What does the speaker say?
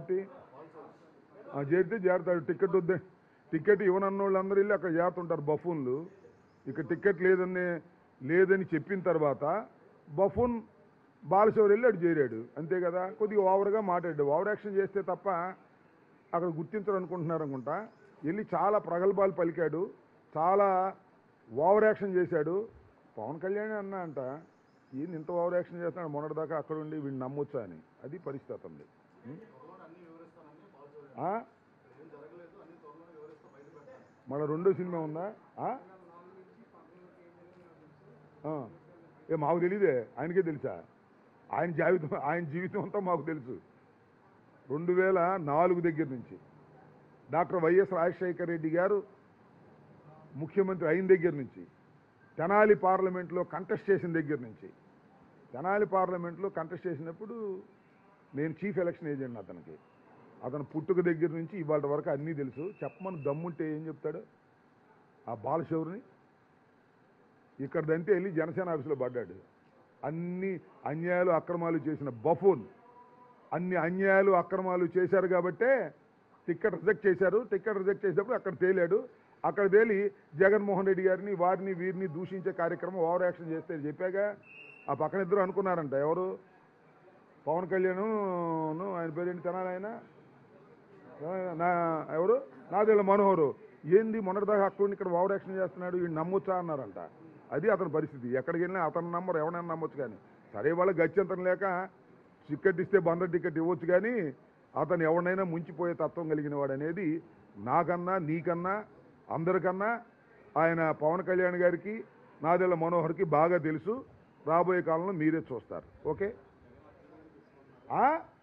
Party ఆ, చేరితే చేరతాడు ticket వద్దే టికెట్ ఇవ్వనన్న వాళ్ళందరూ వెళ్ళి అక్కడ చేరుతుంటారు బఫూన్లు ఇక టికెట్ లేదని లేదని చెప్పిన తర్వాత బఫూన్ బాలశౌరి వెళ్ళి అటు చేరాడు అంతే కదా కొద్దిగా ఓవర్గా మాట్లాడాడు ఓవర్ యాక్షన్ చేస్తే తప్ప అక్కడ గుర్తించరు అనుకుంటున్నారు అనుకుంటా వెళ్ళి చాలా ప్రగల్భాలు పలికాడు చాలా ఓవర్ యాక్షన్ చేశాడు పవన్ కళ్యాణ్ అన్నా అంట ఈయన ఇంత ఓవర్ యాక్షన్ చేస్తున్నాడు మొన్నటిదాకా అక్కడ ఉండి వీడిని నమ్మొచ్చా అని అది పరిస్థితి అతనిది ఉం? ఆ? మన రెండో సినిమా ఉందా ఆ? ఆ. ఏ మాకు తెలియదే ఆయనకే తెలుసా ఆయన జీవితం ఆయన జీవితం అంతా మాకు తెలుసు రెండు వేల నాలుగు దగ్గర నుంచి డాక్టర్ వైఎస్ రాజశేఖర రెడ్డి గారు ముఖ్యమంత్రి అయిన దగ్గర నుంచి తెనాలి పార్లమెంట్లో కంటెస్ట్ చేసిన దగ్గర నుంచి తెనాలి పార్లమెంట్లో కంటెస్ట్ చేసినప్పుడు నేను చీఫ్ ఎలక్షన్ ఏజెంట్ అతనికి అతను పుట్టుక దగ్గర నుంచి ఇవాళ వరకు అన్నీ తెలుసు చెప్పమని దమ్ముంటే ఏం చెప్తాడు ఆ బాలశౌరిని ఇక్కడదంతే వెళ్ళి జనసేన ఆఫీసులో పడ్డాడు అన్ని అన్యాయాలు అక్రమాలు చేసిన బఫూన్ అన్ని అన్యాయాలు అక్రమాలు చేశారు కాబట్టే టికెట్ రిజెక్ట్ చేశారు టికెట్ రిజెక్ట్ చేసినప్పుడు అక్కడ తేలాడు అక్కడ తేలి జగన్మోహన్ రెడ్డి గారిని వారిని వీరిని దూషించే కార్యక్రమం ఓవర్ యాక్షన్ చేస్తే చెప్పాగా ఆ పక్కన ఇద్దరు అనుకున్నారంట ఎవరు పవన్ కళ్యాణ్ ఆయన పేరేంటి తినాలి ఆయన నా ఎవరు నాదేళ్ళ మనోహరు ఏంది మొన్నటిదాకా అక్కడ ఇక్కడ ఓవర్ యాక్షన్ చేస్తున్నాడు వీడు నమ్మొచ్చా అన్నారంట అది అతని పరిస్థితి ఎక్కడికి వెళ్ళినా అతని నంబర్ ఎవరైనా నమ్మొచ్చు కానీ సరే వాళ్ళ గత్యంతరం లేక టికెట్ ఇస్తే బందర్ టికెట్ ఇవ్వచ్చు కానీ అతను ఎవరినైనా ముంచిపోయే తత్వం కలిగిన వాడు అనేది నాకన్నా నీకన్నా అందరికన్నా ఆయన పవన్ కళ్యాణ్ గారికి నాదెళ్ళ మనోహర్కి బాగా తెలుసు రాబోయే కాలంలో మీరే చూస్తారు ఓకే ఆ?